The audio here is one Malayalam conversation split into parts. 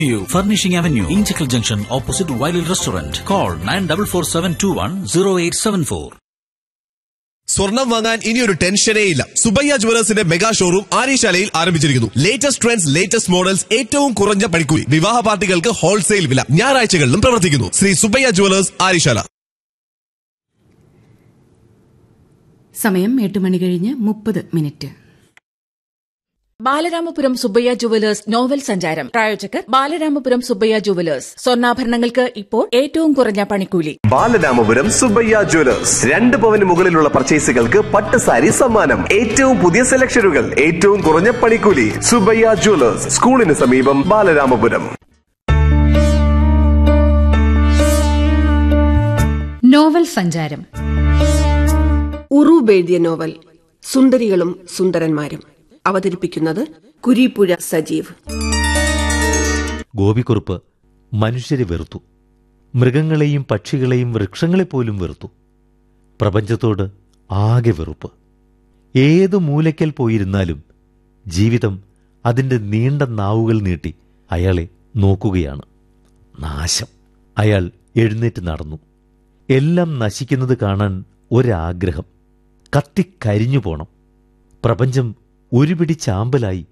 You Furnishing Avenue, Inchicle Junction, opposite Wiley Restaurant. Call 9447210874. സ്വർണം വാങ്ങാൻ ഇനിയൊരു ടെൻഷനേ ഇല്ല സുബയ്യ ജുവലേഴ്സിന്റെ മെഗാ ഷോറൂം ആര്യശാലയിൽ ആരംഭിച്ചിരിക്കുന്നു ലേറ്റസ്റ്റ് ട്രെൻഡ്സ് ലേറ്റസ്റ്റ് മോഡൽസ് ഏറ്റവും കുറഞ്ഞ പണിക്കൂലി വിവാഹ പാർട്ടികൾക്ക് ഹോൾസെയിൽ വില ഞായറാഴ്ചകളിലും പ്രവർത്തിക്കുന്നു ശ്രീ സുബയ്യ ജുവലേഴ്സ് ആര്യശാല സമയം എട്ട് മണി കഴിഞ്ഞ് മുപ്പത് minute Balaramapuram Subbaiah jewellers novel സഞ്ചാരം പ്രായോജകർ ബാലരാമപുരം സുബ്ബയ്യ ജുവലേഴ്സ് സ്വർണ്ണാഭരണങ്ങൾക്ക് ഇപ്പോൾ ഏറ്റവും കുറഞ്ഞ പണിക്കൂലി ബാലരാമപുരം സുബയ്യ ജ്വല്ലേഴ്സ് രണ്ട് പവന് മുകളിലുള്ള പർച്ചേസുകൾക്ക് പട്ട് സാരി സമ്മാനം ഏറ്റവും പുതിയ സെലക്ഷനുകൾ ഏറ്റവും കുറഞ്ഞ പണിക്കൂലി സുബയ്യ ജ്വല്ലേഴ്സ് സ്കൂളിന് സമീപം ബാലരാമപുരം നോവൽ സഞ്ചാരം ഉറൂബ് എഴുതിയ നോവൽ സുന്ദരികളും സുന്ദരന്മാരും അവതരിപ്പിക്കുന്നത് കുരീപ്പുഴ സജീവ് ഗോപിക്കുറുപ്പ് മനുഷ്യരെ വെറുത്തു മൃഗങ്ങളെയും പക്ഷികളെയും വൃക്ഷങ്ങളെപ്പോലും വെറുത്തു പ്രപഞ്ചത്തോട് ആകെ വെറുപ്പ് ഏതു മൂലയ്ക്കൽ പോയിരുന്നാലും ജീവിതം അതിന്റെ നീണ്ട നാവുകൾ നീട്ടി അയാളെ നോക്കുകയാണ് നാശം അയാൾ എഴുന്നേറ്റ് നടന്നു എല്ലാം നശിക്കുന്നത് കാണാൻ ഒരാഗ്രഹം കത്തിക്കരിഞ്ഞു പോണം പ്രപഞ്ചം ഒരു പിടി ചാമ്പലായി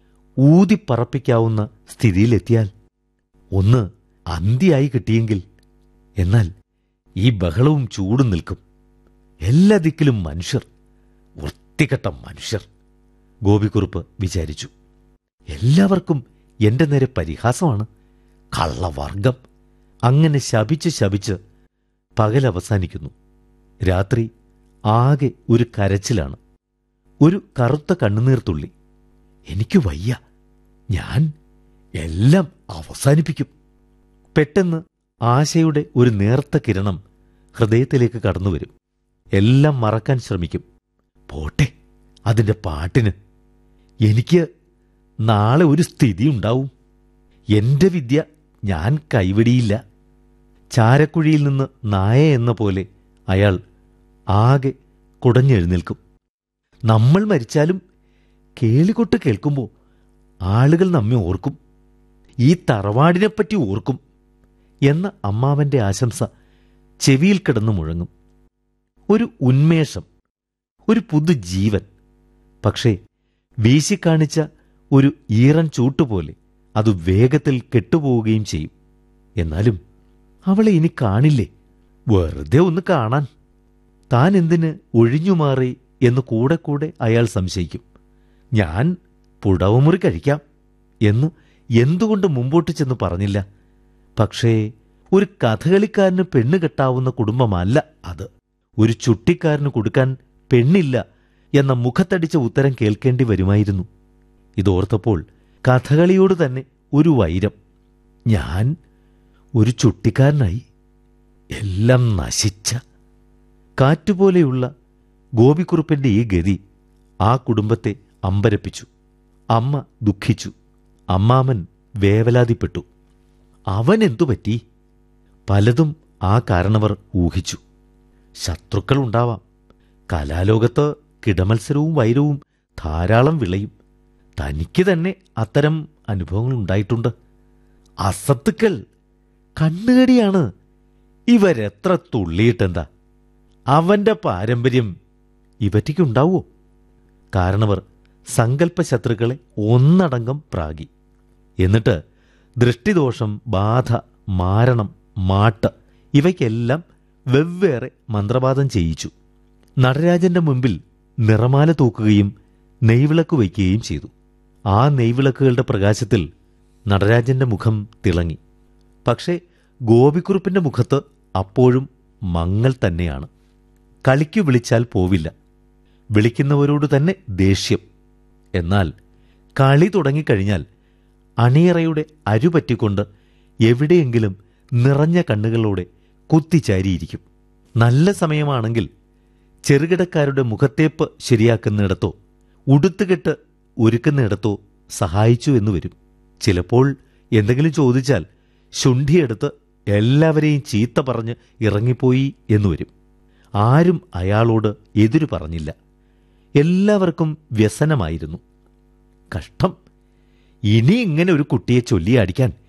ഊതിപ്പറപ്പിക്കാവുന്ന സ്ഥിതിയിലെത്തിയാൽ ഒന്ന് അന്തിയായി കിട്ടിയെങ്കിൽ എന്നാൽ ഈ ബഹളവും ചൂടും നിൽക്കും എല്ലാ ദിക്കിലും മനുഷ്യർ വൃത്തികെട്ട മനുഷ്യർ ഗോപിക്കുറുപ്പ് വിചാരിച്ചു എല്ലാവർക്കും എന്റെ നേരെ പരിഹാസമാണ് കള്ളവർഗം അങ്ങനെ ശപിച്ച് ശപിച്ച് പകൽ അവസാനിക്കുന്നു രാത്രി ആകെ ഒരു കരച്ചിലാണ് ഒരു കറുത്ത കണ്ണുനീർത്തുള്ളി എനിക്ക് വയ്യ ഞാൻ എല്ലാം അവസാനിപ്പിക്കും പെട്ടെന്ന് ആശയുടെ ഒരു നേർത്ത കിരണം ഹൃദയത്തിലേക്ക് കടന്നുവരും എല്ലാം മറക്കാൻ ശ്രമിക്കും പോട്ടെ അതിന്റെ പാട്ടിന് എനിക്ക് നാളെ ഒരു സ്ഥിതി ഉണ്ടാവും എന്റെ വിദ്യ ഞാൻ കൈവിടിയില്ല ചാരക്കുഴിയിൽ നിന്ന് നായ എന്ന പോലെ അയാൾ ആകെ കുടഞ്ഞെഴുന്നേൽക്കും നമ്മൾ മരിച്ചാലും കേളികൊട്ട് കേൾക്കുമ്പോൾ ആളുകൾ നമ്മെ ഓർക്കും ഈ തറവാടിനെപ്പറ്റി ഓർക്കും എന്ന അമ്മാവന്റെ ആശംസ ചെവിയിൽ കിടന്നു മുഴങ്ങും ഒരു ഉന്മേഷം ഒരു പുതുജീവൻ പക്ഷേ വീശിക്കാണിച്ച ഒരു ഈറൻ ചൂട്ടുപോലെ അത് വേഗത്തിൽ കെട്ടുപോവുകയും ചെയ്യും എന്നാലും അവളെ ഇനി കാണില്ലേ വെറുതെ ഒന്ന് കാണാൻ താൻ എന്തിന് ഒഴിഞ്ഞുമാറി എന്ന് കൂടെ കൂടെ അയാൾ സംശയിക്കും ഞാൻ പുടവമുറി കഴിക്കാം എന്ന് എന്തുകൊണ്ട് മുമ്പോട്ട് ചെന്ന് പറഞ്ഞില്ല പക്ഷേ ഒരു കഥകളിക്കാരന് പെണ്ണ് കെട്ടാവുന്ന കുടുംബമല്ല അത് ഒരു ചുട്ടിക്കാരന് കൊടുക്കാൻ പെണ്ണില്ല എന്ന മുഖത്തടിച്ച ഉത്തരം കേൾക്കേണ്ടി വരുമായിരുന്നു ഇതോർത്തപ്പോൾ കഥകളിയോട് തന്നെ ഒരു വൈരം ഞാൻ ഒരു ചുട്ടിക്കാരനായി എല്ലാം നശിച്ച കാറ്റുപോലെയുള്ള ഗോപിക്കുറുപ്പിന്റെ ഈ ഗതി ആ കുടുംബത്തെ അമ്പരപ്പിച്ചു അമ്മ ദുഃഖിച്ചു അമ്മാമൻ വേവലാതിപ്പെട്ടു അവൻ എന്തു പറ്റി പലതും ആ കാരണവർ ഊഹിച്ചു ശത്രുക്കളുണ്ടാവാം കലാലോകത്ത് കിടമത്സരവും വൈരവും ധാരാളം വിളയും തനിക്ക് തന്നെ അത്തരം അനുഭവങ്ങൾ ഉണ്ടായിട്ടുണ്ട് അസത്തുക്കൾ കണ്ണുകടിയാണ് ഇവരെത്ര തുള്ളിയിട്ടെന്താ അവന്റെ പാരമ്പര്യം ഇവറ്റിക്കുണ്ടാവോ കാരണവർ സങ്കല്പ ശത്രുക്കളെ ഒന്നടങ്കം പ്രാഗി എന്നിട്ട് ദൃഷ്ടിദോഷം ബാധ മാരണം മാട്ട് ഇവയ്ക്കെല്ലാം വെവ്വേറെ മന്ത്രവാദം ചെയ്യിച്ചു നടരാജന്റെ മുമ്പിൽ നിറമാല തൂക്കുകയും നെയ്വിളക്ക് വയ്ക്കുകയും ചെയ്തു ആ നെയ്വിളക്കുകളുടെ പ്രകാശത്തിൽ നടരാജന്റെ മുഖം തിളങ്ങി പക്ഷേ ഗോപിക്കുറുപ്പിന്റെ മുഖത്ത് അപ്പോഴും മങ്ങൽ തന്നെയാണ് കളിക്കു വിളിച്ചാൽ പോവില്ല വിളിക്കുന്നവരോട് തന്നെ ദേഷ്യം എന്നാൽ കളി തുടങ്ങിക്കഴിഞ്ഞാൽ അണിയറയുടെ അരുപറ്റിക്കൊണ്ട് എവിടെയെങ്കിലും നിറഞ്ഞ കണ്ണുകളോടെ കുത്തിച്ചാരിയിരിക്കും നല്ല സമയമാണെങ്കിൽ ചെറുകിടക്കാരുടെ മുഖത്തേപ്പ് ശരിയാക്കുന്നിടത്തോ ഉടുത്തുകെട്ട് ഒരുക്കുന്നിടത്തോ സഹായിച്ചു എന്ന് വരും ചിലപ്പോൾ എന്തെങ്കിലും ചോദിച്ചാൽ ശുണ്ഠിയെടുത്ത് എല്ലാവരെയും ചീത്ത പറഞ്ഞ് ഇറങ്ങിപ്പോയി എന്ന് വരും ആരും അയാളോട് എതിരു പറഞ്ഞില്ല എല്ലാവർക്കും വ്യസനമായിരുന്നു കഷ്ടം ഇനി ഇങ്ങനെ ഒരു കുട്ടിയെ ചൊല്ലി അടിക്കാൻ